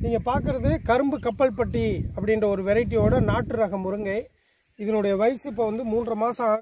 நீங்கள் பார்க்குறது கரும்பு கப்பல்பட்டி அப்படின்ற ஒரு வெரைட்டியோட நாட்டு ரக முருங்கை இதனுடைய வயசு இப்போ வந்து மூன்றரை மாதம்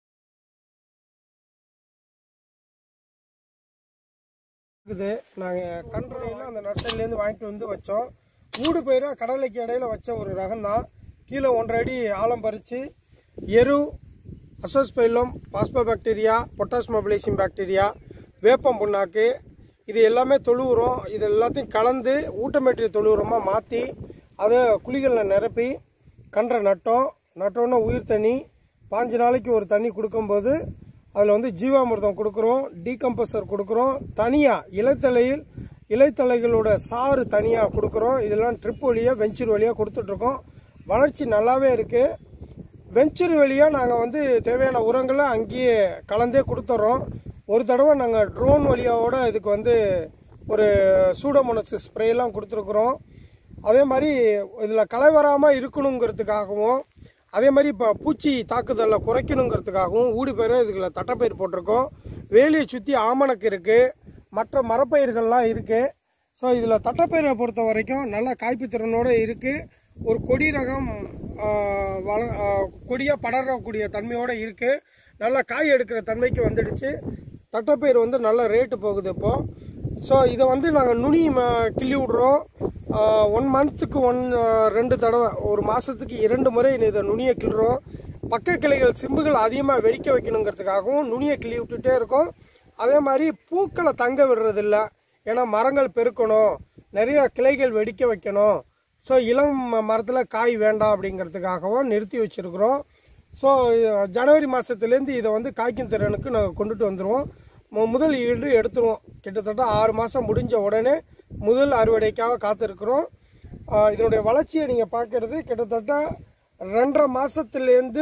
இருக்குது நாங்கள் கன்றுல அந்த நர்சரிலேருந்து வாங்கிட்டு வந்து வச்சோம் மூடு பயிராக கடலைக்கு இடையில வச்ச ஒரு ரகம் தான் கீழே ஒன்றரை அடி ஆழம் பறித்து எரு azospirillum phospho bacteria potash mobilising bacteria வேப்பம் புண்ணாக்கு இது எல்லாமே தொழு உரம் இது எல்லாத்தையும் கலந்து ஊட்டமேற்றிய தொழு உரமாக மாற்றி அதை குழிகளில் நிரப்பி கன்றை நட்டோம் நட்டோன்னே உயிர் தண்ணி பாஞ்சு நாளைக்கு ஒரு தண்ணி கொடுக்கும்போது அதில் வந்து ஜீவாமிர்தம் கொடுக்குறோம் டீகம்போசர் கொடுக்குறோம் தனியாக இலைத்தலையில் இலைத்தலைகளோட சாறு தனியாக கொடுக்குறோம் இதெல்லாம் ட்ரிப் வழியாக வெஞ்சூர் வழியாக கொடுத்துட்ருக்கோம் வளர்ச்சி நல்லாவே இருக்குது வெஞ்சூர் வழியாக நாங்கள் வந்து தேவையான உரங்களை அங்கேயே கலந்தே கொடுத்துட்றோம் ஒரு தடவை நாங்கள் ட்ரோன் வழியாவோட இதுக்கு வந்து ஒரு சூடோமோனஸ் ஸ்ப்ரேலாம் கொடுத்துருக்குறோம் அதே மாதிரி இதில் களை வராமல் இருக்கணுங்கிறதுக்காகவும் அதே மாதிரி இப்போ பூச்சி தாக்குதலை குறைக்கணுங்கிறதுக்காகவும் ஊடி பயிரை இதுல தட்டைப்பயிர் போட்டிருக்கோம் வேலியை சுற்றி ஆமணக்கு இருக்குது மற்ற மரப்பயிர்கள்லாம் இருக்குது ஸோ இதில் தட்டைப்பயிரை பொறுத்த வரைக்கும் நல்ல காய்ப்பு திறனோடு இருக்குது ஒரு கொடி ரகம் ஆஹ், வள கொடியாக படரக்கூடிய தன்மையோடு இருக்குது நல்லா காய் எடுக்கிற தன்மைக்கு வந்துடுச்சு தட்டைப்பயிர் வந்து நல்ல ரேட்டு போகுது இப்போது ஸோ இதை வந்து நாங்கள் நுனி ம- கிள்ளி விட்றோம் ஒன் மந்த்துக்கு ஒன் ரெண்டு தடவை ஒரு மாதத்துக்கு இரண்டு முறை இதை நுனியை கிள்ளுறோம் பக்க கிளைகள் சிம்புகள் அதிகமாக வெடிக்க வைக்கணுங்கிறதுக்காகவும் நுனியை கிள்ளி விட்டுட்டே இருக்கோம் அதே மாதிரி பூக்களை தங்க விடுறதில்ல ஏன்னா மரங்கள் பெருக்கணும் நிறைய கிளைகள் வெடிக்க வைக்கணும் ஸோ இளம் மரத்தில் காய் வேண்டாம் அப்படிங்கிறதுக்காகவும் நிறுத்தி வச்சிருக்கிறோம் ஸோ ஜனவரி மாதத்துலேருந்து இதை வந்து காய்க்கும் திறனுக்கு நாங்கள் கொண்டுட்டு வந்துடுவோம் மு- முதல் ஈடு எடுத்துருவோம் கிட்டத்தட்ட ஆறு மாதம் முடிஞ்ச உடனே முதல் அறுவடைக்காக காத்திருக்கிறோம் ஆஹ் இதனுடைய வளர்ச்சியை நீங்கள் பார்க்கறது கிட்டத்தட்ட ரெண்டரை மாதத்துலேருந்து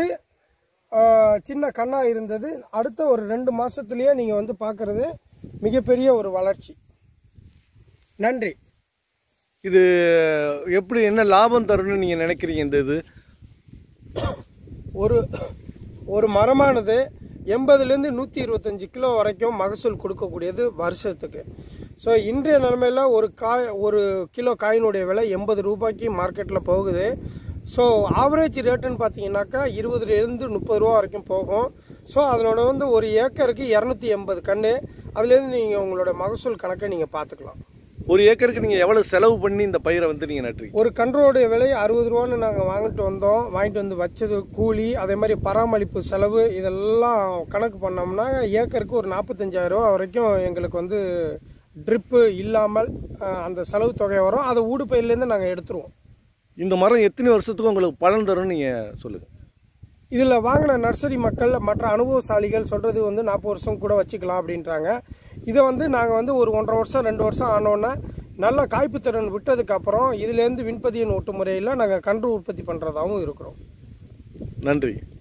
சின்ன கண்ணா இருந்தது அடுத்த ஒரு ரெண்டு மாதத்துலேயே நீங்கள் வந்து பார்க்கறது மிகப்பெரிய ஒரு வளர்ச்சி நன்றி இது எப்படி என்ன லாபம் தரும்னு நீங்கள் நினைக்கிறீங்க இந்த இது ஒரு ஒரு மரமானது எண்பதுலேருந்து நூற்றி இருபத்தஞ்சி கிலோ வரைக்கும் மகசூல் கொடுக்கக்கூடியது வருஷத்துக்கு ஸோ இன்றைய நிலைமையில் ஒரு காய் ஒரு கிலோ காயினுடைய விலை எண்பது ரூபாய்க்கு மார்க்கெட்டில் போகுது ஸோ ஆவரேஜ் ரேட்டுன்னு பார்த்தீங்கன்னாக்கா இருபதுலேருந்து முப்பது ரூபா வரைக்கும் போகும் ஸோ அதனோட வந்து ஒரு ஏக்கருக்கு இரநூத்தி எண்பது கன்று அதுலேருந்து நீங்கள் உங்களோட மகசூல் கணக்கை நீங்கள் பார்த்துக்கலாம் ஒரு ஏக்கருக்கு நீங்கள் எவ்வளோ செலவு பண்ணி இந்த பயிரை வந்து நீங்கள் நட்டுறீங்க ஒரு கன்றுடைய விலை அறுபது ரூபான்னு நாங்கள் வாங்கிட்டு வந்தோம் வாங்கிட்டு வந்து வச்சது கூலி அதே மாதிரி பராமரிப்பு செலவு இதெல்லாம் கணக்கு பண்ணோம்னா ஏக்கருக்கு ஒரு நாற்பத்தஞ்சாயிரம் ரூபா வரைக்கும் எங்களுக்கு வந்து ட்ரிப்பு இல்லாமல் அஹ், அந்த செலவு தொகை வரும் அதை ஊடு பயிர்லேருந்து நாங்கள் எடுத்துருவோம் இந்த மரம் எத்தனை வருஷத்துக்கு உங்களுக்கு பலன் தரும்னு நீங்கள் சொல்லுங்கள் இதில் வாங்கின நர்சரி மக்கள் மற்ற அனுபவசாலிகள் சொல்கிறது வந்து நாற்பது வருஷம் கூட வச்சுக்கலாம் அப்படின்றாங்க இதை வந்து நாங்கள் வந்து ஒரு ஒன்றரை வருஷம் ரெண்டு வருஷம் ஆனோன்னே நல்ல காய்ப்பு திறன் விட்டதுக்கப்புறம் இதுலேருந்து விண்பதியின் ஓட்டு முறையில் நாங்கள் கன்று உற்பத்தி பண்ணுறதாகவும் இருக்கிறோம் நன்றி